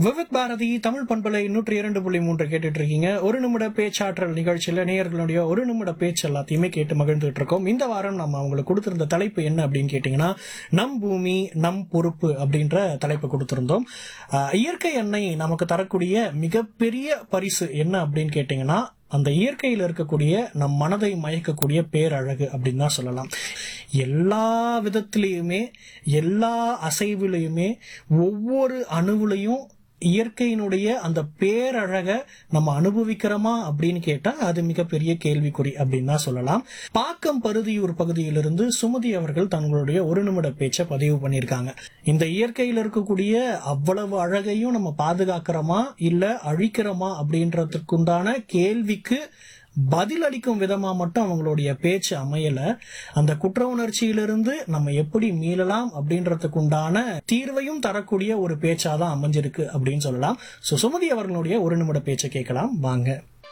விவித் பாரதி தமிழ் பண்பலை நூற்றி இரண்டு புள்ளி மூன்று கேட்டுட்டு இருக்கீங்க ஒரு நிமிட பேச்சாற்றல் நிகழ்ச்சியில நேயர்களுடைய ஒரு நிமிட பேச்சு எல்லாத்தையுமே கேட்டு மகிழ்ந்துட்டு இருக்கோம் இந்த வாரம் நம்ம அவங்களுக்கு கொடுத்திருந்த தலைப்பு என்ன அப்படின்னு கேட்டீங்கன்னா நம் பூமி நம் பொறுப்பு அப்படின்ற தலைப்பு கொடுத்திருந்தோம் ஆஹ், இயற்கை எண்ணெய் நமக்கு தரக்கூடிய மிகப்பெரிய பரிசு என்ன அப்படின்னு கேட்டீங்கன்னா அந்த இயற்கையில் இருக்கக்கூடிய நம் மனதை மயக்கக்கூடிய பேரழகு அப்படின்னு தான் சொல்லலாம் எல்லா விதத்திலையுமே எல்லா அசைவிலையுமே ஒவ்வொரு அணுவுலையும் இயற்கையினுடைய அந்த பேரழக நம்ம அனுபவிக்கிறோமா அப்படின்னு கேட்டா அது மிகப்பெரிய கேள்விக்குறி அப்படின்னு தான் சொல்லலாம் பாக்கம் பருதியூர் பகுதியிலிருந்து சுமதி அவர்கள் தங்களுடைய ஒரு நிமிட பேச்சை பதிவு பண்ணியிருக்காங்க இந்த இயற்கையில் இருக்கக்கூடிய அவ்வளவு அழகையும் நம்ம பாதுகாக்கிறோமா இல்ல அழிக்கிறோமா அப்படின்றதுக்குண்டான கேள்விக்கு பதில் அளிக்கும் விதமா மட்டும் அவங்களுடைய பேச்சு அமையல அந்த குற்ற உணர்ச்சியிலிருந்து நம்ம எப்படி மீளலாம் அப்படின்றதுக்கு உண்டான தீர்வையும் தரக்கூடிய ஒரு பேச்சாதான் அமைஞ்சிருக்கு அப்படின்னு சொல்லலாம் சோ சுமதி அவர்களுடைய ஒரு நிமிட பேச்சை கேட்கலாம் வாங்க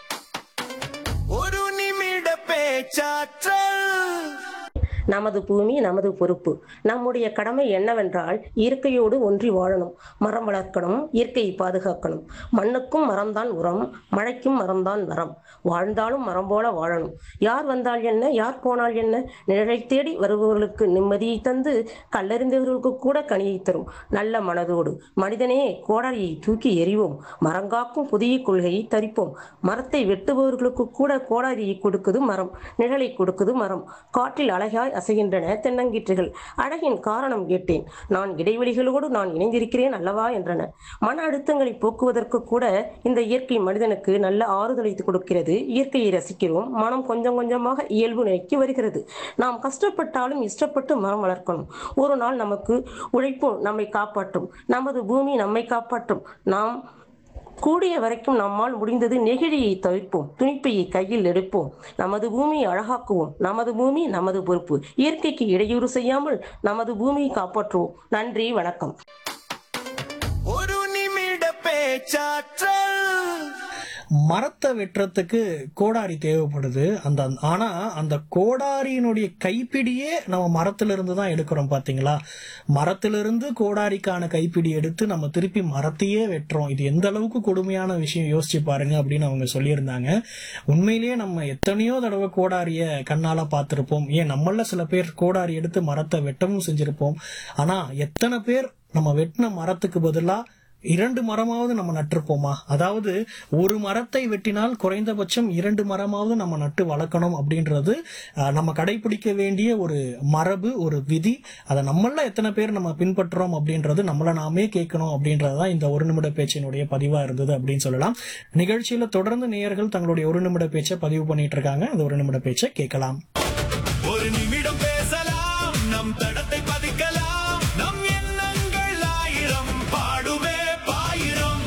ஒரு நிமிட பேச்சாற்றல் நமது பூமி நமது பொறுப்பு நம்முடைய கடமை என்னவென்றால் இயற்கையோடு ஒன்றி வாழணும் மரம் வளர்க்கணும் இயற்கையை பாதுகாக்கணும் மண்ணுக்கும் மரம்தான் உரம் மழைக்கும் மரம்தான் வரம் வாழ்ந்தாலும் மரம் போல வாழணும் யார் வந்தால் என்ன யார் போனால் என்ன நிழலை தேடி வருபவர்களுக்கு நிம்மதியை தந்து கல்லறிந்தவர்களுக்கு கூட கனியை தரும் நல்ல மனதோடு மனிதனே கோடாரியை தூக்கி எறிவோம் மரங்காக்கும் புதிய கொள்கையை தரிப்போம் மரத்தை வெட்டுபவர்களுக்கு கூட கோடாரியை கொடுக்குது மரம் நிழலை கொடுக்குது மரம் காற்றில் அழகாய் அசைகின்றன தென்னங்கீற்றுகள் அழகின் காரணம் கேட்டேன் நான் இடைவெளிகளோடு நான் இணைந்திருக்கிறேன் அல்லவா என்றன மன அழுத்தங்களை போக்குவதற்கு கூட இந்த இயற்கை மனிதனுக்கு நல்ல ஆறுதலை கொடுக்கிறது இயற்கையை ரசிக்கிறோம் மனம் கொஞ்சம் கொஞ்சமாக இயல்பு நிலைக்கு வருகிறது நாம் கஷ்டப்பட்டாலும் இஷ்டப்பட்டு மரம் வளர்க்கணும் ஒரு நாள் நமக்கு உழைப்பு நம்மை காப்பாற்றும் நமது பூமி நம்மை காப்பாற்றும் நாம் கூடிய வரைக்கும் நம்மால் முடிந்தது நெகிழியை தவிர்ப்போம் துணிப்பையை கையில் எடுப்போம் நமது பூமியை அழகாக்குவோம் நமது பூமி நமது பொறுப்பு இயற்கைக்கு இடையூறு செய்யாமல் நமது பூமியை காப்பாற்றுவோம் நன்றி வணக்கம் ஒரு நிமிட பேச்சாற்றல் மரத்தை வெட்டுறதுக்கு கோடாரி தேவைப்படுது அந்த ஆனா அந்த கோடாரியினுடைய கைப்பிடியே நம்ம மரத்திலிருந்து தான் எடுக்கிறோம் பாத்தீங்களா மரத்திலிருந்து கோடாரிக்கான கைப்பிடி எடுத்து நம்ம திருப்பி மரத்தையே வெட்டுறோம் இது எந்த அளவுக்கு கொடுமையான விஷயம் யோசிச்சு பாருங்க அப்படின்னு அவங்க சொல்லியிருந்தாங்க உண்மையிலேயே நம்ம எத்தனையோ தடவை கோடாரிய கண்ணால பார்த்திருப்போம் ஏன் நம்மள சில பேர் கோடாரி எடுத்து மரத்தை வெட்டவும் செஞ்சிருப்போம் ஆனா எத்தனை பேர் நம்ம வெட்டின மரத்துக்கு பதிலா இரண்டு மரமாவது நம்ம நட்டிருப்போமா அதாவது ஒரு மரத்தை வெட்டினால் குறைந்தபட்சம் இரண்டு மரமாவது நம்ம நட்டு வளர்க்கணும் அப்படின்றது அஹ், நம்ம கடைபிடிக்க வேண்டிய ஒரு மரபு ஒரு விதி அதை நம்மள எத்தனை பேர் நம்ம பின்பற்றுறோம் அப்படின்றது நம்மள நாமே கேட்கணும் அப்படின்றதுதான் இந்த ஒரு நிமிட பேச்சினுடைய பதிவா இருந்தது அப்படின்னு சொல்லலாம் நிகழ்ச்சியில தொடர்ந்து நேயர்கள் தங்களுடைய ஒரு நிமிட பேச்சை பதிவு பண்ணிட்டு இருக்காங்க அந்த ஒரு நிமிட பேச்சை கேட்கலாம் ஒரு நிமிடம் பேசலாம் நம் தடத்தை பதிக்கலாம் நம் எண்ணங்கள் ஆயிரம் பாடுவே பாயிரம்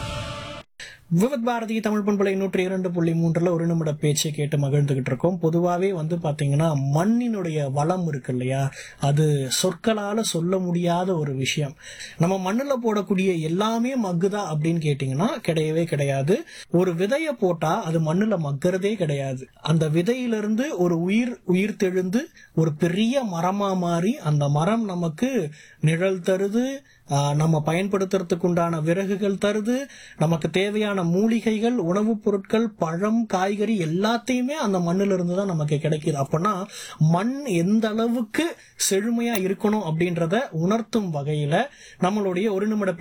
விவத் பாரதி தமிழ் பண்பலை நூற்றி இரண்டு புள்ளி மூன்றுல ஒரு நிமிட பேச்சை கேட்டு மகிழ்ந்துகிட்டு இருக்கோம் பொதுவாகவே வந்து பாத்தீங்கன்னா மண்ணினுடைய வளம் இருக்கு இல்லையா அது சொற்களால சொல்ல முடியாத ஒரு விஷயம் நம்ம மண்ணுல போடக்கூடிய எல்லாமே மக்குதா அப்படின்னு கேட்டீங்கன்னா கிடையவே கிடையாது ஒரு விதைய போட்டா அது மண்ணுல மக்கிறதே கிடையாது அந்த விதையிலிருந்து ஒரு உயிர் உயிர் தெழுந்து ஒரு பெரிய மரமா மாறி அந்த மரம் நமக்கு நிழல் தருது ஆஹ் நம்ம பயன்படுத்துறதுக்கு உண்டான விறகுகள் தருது நமக்கு தேவையான மூலிகைகள் உணவுப் பொருட்கள் பழம் காய்கறி எல்லாத்தையுமே அந்த மண்ணில இருந்து தான் நமக்கு கிடைக்குது அப்பனா மண் எந்த அளவுக்கு செழுமையா இருக்கணும் அப்படின்றத உணர்த்தும் வகையில நம்மளுடைய ஒரு நிமிட